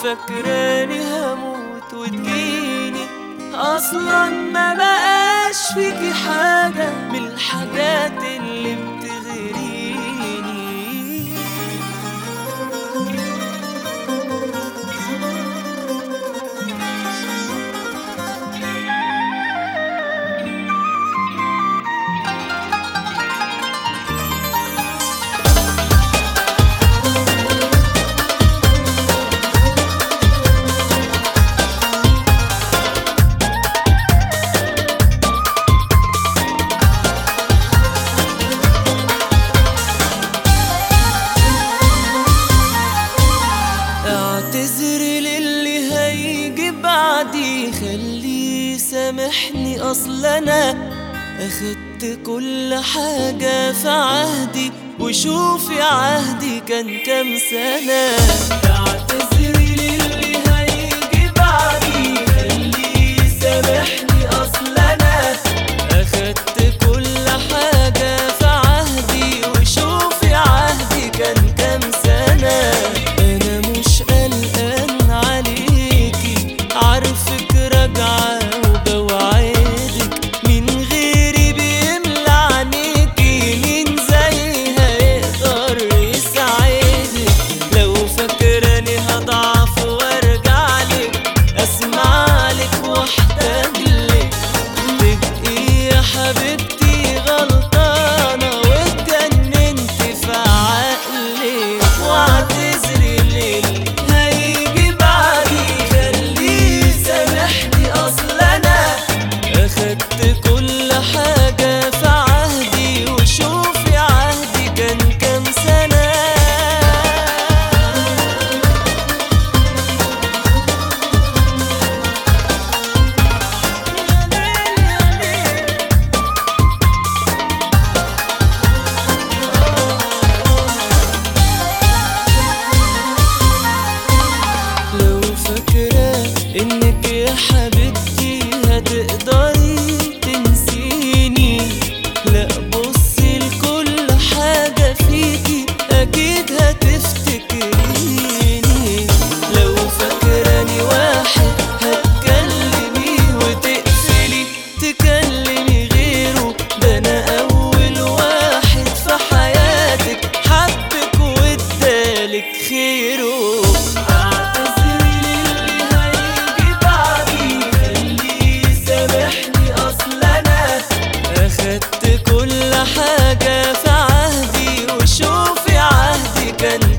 فاكراني هموت وتجيني اصلا ما بقاش فيكي حاجة من الحاجات اللي بتغريني اعتذر للي هيجي بعدي خليه يسامحني اصل انا اخدت كل حاجة في عهدي وشوفي عهدي كان كام سنة اعتذر للي هيجي بعدي خليه يسامحني اصل انا اخدت كل حاجة في عهدي وشوفي عهدي كان كام سنة انا مش قلقان عليكي عارفك راجعة وبوعدك من غيري بيملى عينيكي مين زيها يقدر يساعدك لو فاكراني هضعف وارجعلك اسمعلك واحتاجلك تبقي يا حبيبتي غلطانة واتجننت في عقلك واعتذري للي هيجي بعدي خليه يسامحني اصل انا اخدت كل حاجة في عهدي وشوفي عهدي كان كام سنة لو فاكرة انك يا حبيبتي هتقدري تنسيني لا بصي لكل حاجة فيكي اكيد هتفتكريني لو فاكراني واحد هتكلميه وتقفلي تكلمي غيره ده انا اول واحد في حياتك حبك وادالك خيره اعتذري للي هيجي بعدي خليه يسامحني اصل انا اخدت كل حاجة في عهدي وشوفي عهدي كان